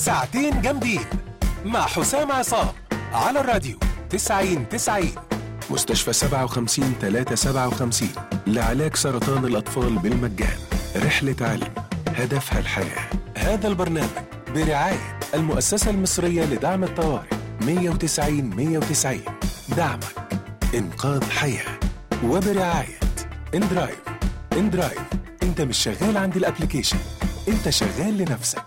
ساعتين جامدين مع حسام عصام على الراديو 90 90 مستشفى 57 357 لعلاج سرطان الأطفال بالمجان رحلة علم هدفها الحياة هذا البرنامج برعاية المؤسسة المصرية لدعم الطوارئ 190 190 دعمك إنقاذ حياة وبرعاية اندرايف اندرايف انت مش شغال عند الابليكيشن انت شغال لنفسك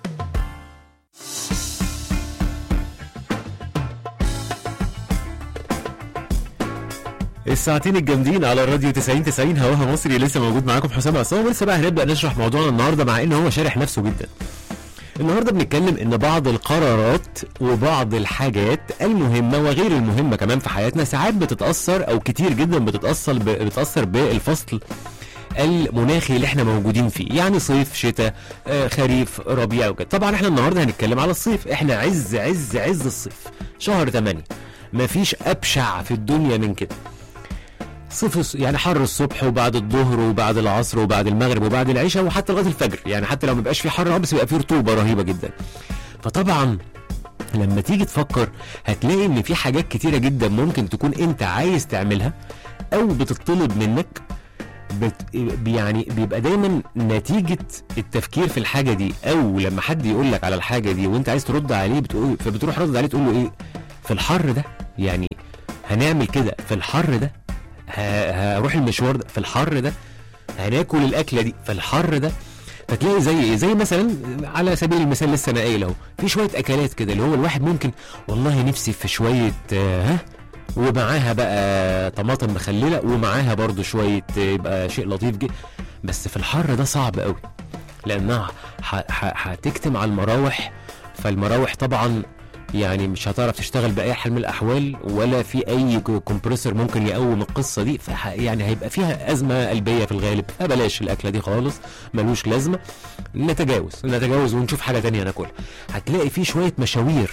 الساعتين الجامدين على الراديو 90 90 هواها مصري لسه موجود معاكم حسام عصام ولسه بقى هنبدا نشرح موضوعنا النهارده مع ان هو شارح نفسه جدا. النهارده بنتكلم ان بعض القرارات وبعض الحاجات المهمه وغير المهمه كمان في حياتنا ساعات بتتاثر او كتير جدا بتتاثر ب... بتاثر بالفصل المناخي اللي احنا موجودين فيه يعني صيف شتاء آه، خريف ربيع وكده طبعا احنا النهارده هنتكلم على الصيف احنا عز عز عز الصيف شهر 8 مفيش ابشع في الدنيا من كده صيف الص- يعني حر الصبح وبعد الظهر وبعد العصر وبعد المغرب وبعد العشاء وحتى لغايه الفجر يعني حتى لو ما بقاش في حر بس بيبقى في رطوبه رهيبه جدا فطبعا لما تيجي تفكر هتلاقي ان في حاجات كتيره جدا ممكن تكون انت عايز تعملها او بتطلب منك بت يعني بيبقى دايما نتيجه التفكير في الحاجه دي او لما حد يقول لك على الحاجه دي وانت عايز ترد عليه بتقول فبتروح رد عليه تقول له ايه في الحر ده يعني هنعمل كده في الحر ده ه- هروح المشوار ده في الحر ده هناكل الاكله دي في الحر ده فتلاقي زي ايه زي مثلا على سبيل المثال لسه انا قايل اهو في شويه اكلات كده اللي هو الواحد ممكن والله نفسي في شويه آه، ها ومعاها بقى طماطم مخلله ومعاها برضو شويه آه، يبقى شيء لطيف جدا بس في الحر ده صعب قوي لانها ح- ح- هتكتم على المراوح فالمراوح طبعا يعني مش هتعرف تشتغل باي حال من الاحوال ولا في اي ك- كومبريسور ممكن يقوم القصه دي فح يعني هيبقى فيها ازمه قلبيه في الغالب فبلاش الاكله دي خالص ملوش لازمه نتجاوز نتجاوز ونشوف حاجه تانية ناكلها هتلاقي في شويه مشاوير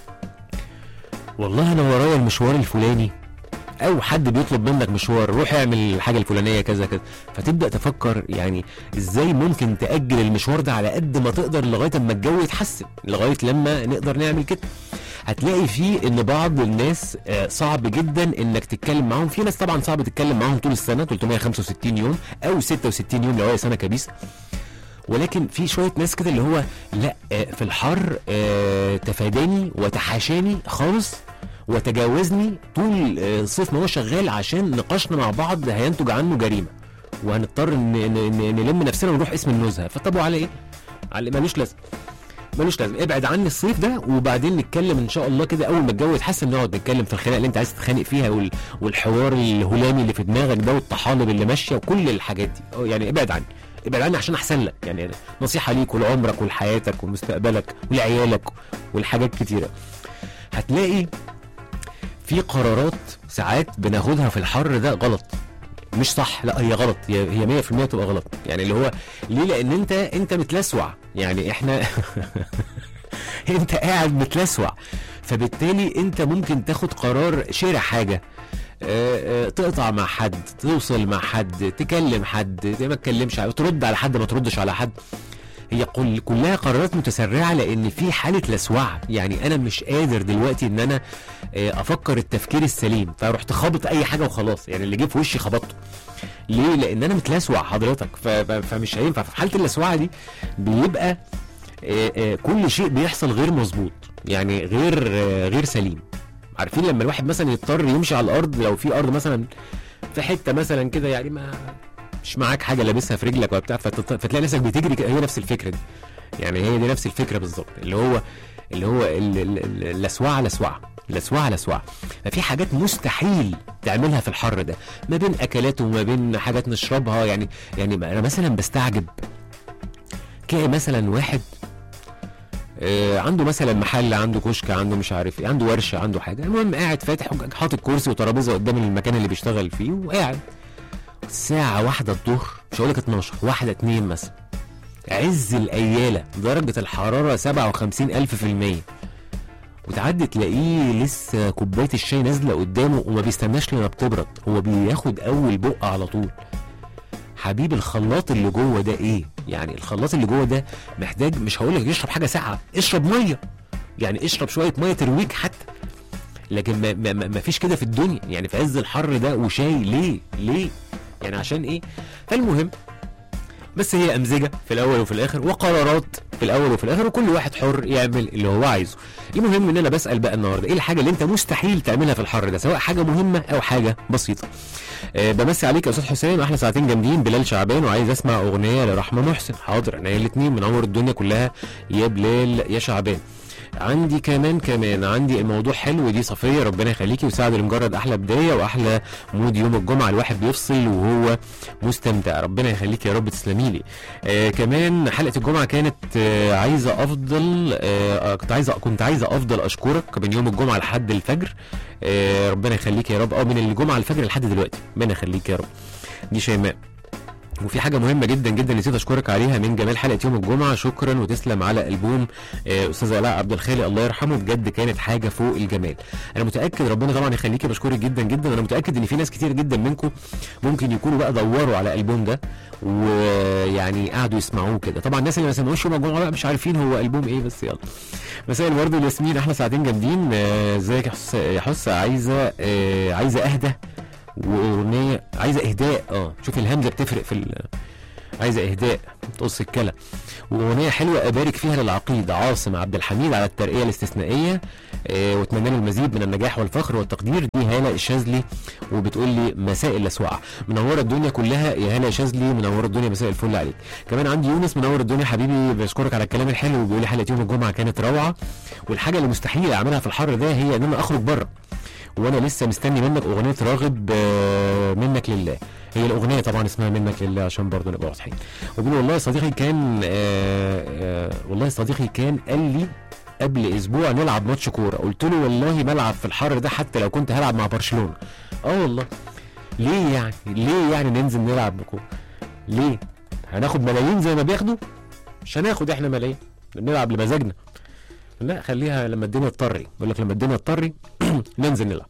والله انا ورايا المشوار الفلاني او حد بيطلب منك مشوار روح اعمل الحاجه الفلانيه كذا كذا فتبدا تفكر يعني ازاي ممكن تاجل المشوار ده على قد ما تقدر لغايه اما الجو يتحسن لغايه لما نقدر نعمل كده هتلاقي فيه ان بعض الناس آه، صعب جدا انك تتكلم معاهم في ناس طبعا صعب تتكلم معاهم طول السنه 365 يوم او 66 يوم لو هي سنه كبيسه ولكن في شويه ناس كده اللي هو لا آه، في الحر آه، تفاداني وتحاشاني خالص وتجاوزني طول آه، الصيف ما هو شغال عشان نقاشنا مع بعض هينتج عنه جريمه وهنضطر ن- ن- ن- نلم نفسنا ونروح اسم النزهه فطب على ايه؟ على ملوش لازمه ملوش لازمه ابعد عني الصيف ده وبعدين نتكلم ان شاء الله كده اول ما الجو يتحسن نقعد نتكلم في الخناقه اللي انت عايز تتخانق فيها وال... والحوار الهلامي اللي في دماغك ده والطحالب اللي ماشيه وكل الحاجات دي أو يعني ابعد عني ابعد عني عشان احسن لك يعني نصيحه ليك ولعمرك ولحياتك ومستقبلك ولعيالك والحاجات كتيره هتلاقي في قرارات ساعات بناخدها في الحر ده غلط مش صح لا هي غلط هي هي 100% تبقى غلط يعني اللي هو ليه لان انت انت متلسوع يعني احنا انت قاعد متلسوع فبالتالي انت ممكن تاخد قرار شراء حاجه آه، آه، تقطع مع حد توصل مع حد تكلم حد ما تكلمش ترد على حد ما تردش على حد هي كل كلها قرارات متسرعه لان في حاله لسوعه يعني انا مش قادر دلوقتي ان انا آه، افكر التفكير السليم فرحت خابط اي حاجه وخلاص يعني اللي جه في وشي خبطته ليه لان انا متلسوع حضرتك ف- ف- فمش هينفع في حاله اللسوعه دي بيبقى آه، آه، كل شيء بيحصل غير مظبوط يعني غير آه، غير سليم عارفين لما الواحد مثلا يضطر يمشي على الارض لو في ارض مثلا في حته مثلا كده يعني ما مش معاك حاجه لابسها في رجلك ولا بتاع فتط- فتلاقي نفسك بتجري كده هي نفس الفكره دي يعني هي دي نفس الفكره بالظبط اللي هو اللي هو ال- ال- ال- اللسوعه لسوعه لسوعه لسوعه ففي حاجات مستحيل تعملها في الحر ده ما بين اكلات وما بين حاجات نشربها يعني يعني انا مثلا بستعجب تلاقي مثلا واحد آه، عنده مثلا محل عنده كشك عنده مش عارف ايه عنده ورشه عنده حاجه المهم قاعد فاتح حاطط كرسي وترابيزه قدام المكان اللي بيشتغل فيه وقاعد الساعه واحدة الظهر مش هقول لك 12 واحدة اتنين مثلا عز الاياله درجه الحراره 57 الف في الميه وتعدي تلاقيه لسه كوبايه الشاي نازله قدامه وما بيستناش لما بتبرد هو بياخد اول بق على طول حبيب الخلاط اللي جوه ده ايه يعني الخلاط اللي جوه ده محتاج مش هقول لك يشرب حاجه ساقعه اشرب ميه يعني اشرب شويه ميه ترويك حتى لكن ما, ما, ما ما فيش كده في الدنيا يعني في عز الحر ده وشاي ليه ليه يعني عشان ايه فالمهم بس هي امزجه في الاول وفي الاخر وقرارات في الاول وفي الاخر وكل واحد حر يعمل اللي هو عايزه المهم ان انا بسال بقى النهارده ايه الحاجه اللي انت مستحيل تعملها في الحر ده سواء حاجه مهمه او حاجه بسيطه أه بمسي عليك يا استاذ حسام احلى ساعتين جامدين بلال شعبان وعايز اسمع اغنيه لرحمه محسن حاضر عينيا الاثنين منور الدنيا كلها يا بلال يا شعبان عندي كمان كمان عندي الموضوع حلو دي صفيه ربنا يخليكي وسعد لمجرد احلى بدايه واحلى مود يوم الجمعه الواحد بيفصل وهو مستمتع ربنا يخليكي يا رب تسلمي لي آه كمان حلقه الجمعه كانت آه عايزه افضل آه كنت عايزه كنت عايزه افضل اشكرك من يوم الجمعه لحد الفجر آه ربنا يخليك يا رب اه من الجمعه الفجر لحد دلوقتي ربنا يخليك يا رب دي شيماء وفي حاجة مهمة جدا جدا نسيت أشكرك عليها من جمال حلقة يوم الجمعة شكرا وتسلم على ألبوم آه، أستاذ علاء عبد الخالق الله يرحمه بجد كانت حاجة فوق الجمال أنا متأكد ربنا طبعا يخليكي بشكرك جدا جدا أنا متأكد إن في ناس كتير جدا منكم ممكن يكونوا بقى دوروا على الألبوم ده ويعني قعدوا يسمعوه كده طبعا الناس اللي ما سمعوش يوم الجمعة بقى مش عارفين هو ألبوم إيه بس يلا مساء الورد والياسمين أحلى ساعتين جامدين آه، ازيك يا حس يا حس عايزة آه، عايزة أهدى واغنيه عايزه اهداء اه شوف الهمزه بتفرق في ال- عايزه اهداء تقص الكلى واغنيه حلوه ابارك فيها للعقيد عاصم عبد الحميد على الترقيه الاستثنائيه آه واتمنى له المزيد من النجاح والفخر والتقدير دي هاله الشاذلي وبتقول لي مساء الاسوعه منوره الدنيا كلها يا هاله شاذلي منوره الدنيا مساء الفل عليك كمان عندي يونس منور الدنيا حبيبي بشكرك على الكلام الحلو وبيقول لي حلقه يوم الجمعه كانت روعه والحاجه اللي مستحيل اعملها في الحر ده هي ان انا اخرج بره وانا لسه مستني منك اغنيه راغب آه، منك لله هي الاغنيه طبعا اسمها منك لله عشان برضه نبقى واضحين وبيقول والله يا صديقي كان آه آه والله يا صديقي كان قال لي قبل اسبوع نلعب ماتش كوره قلت له والله بلعب في الحر ده حتى لو كنت هلعب مع برشلونه اه والله ليه يعني ليه يعني ننزل نلعب كوره ليه هناخد ملايين زي ما بياخدوا مش هناخد احنا ملايين بنلعب لمزاجنا لا خليها لما الدنيا تطري بقول لك لما الدنيا تطري ننزل نلعب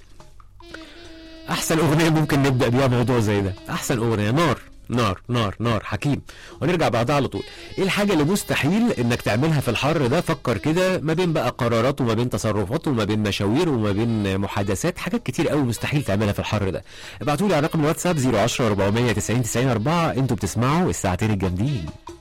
احسن اغنيه ممكن نبدا بيها موضوع زي ده احسن اغنيه نار نار نار نار حكيم ونرجع بعدها على طول ايه الحاجه اللي مستحيل انك تعملها في الحر ده فكر كده ما بين بقى قرارات وما بين تصرفات وما بين مشاوير وما بين محادثات حاجات كتير قوي مستحيل تعملها في الحر ده ابعتوا لي على رقم الواتساب 010 490 90 4 انتوا بتسمعوا الساعتين الجامدين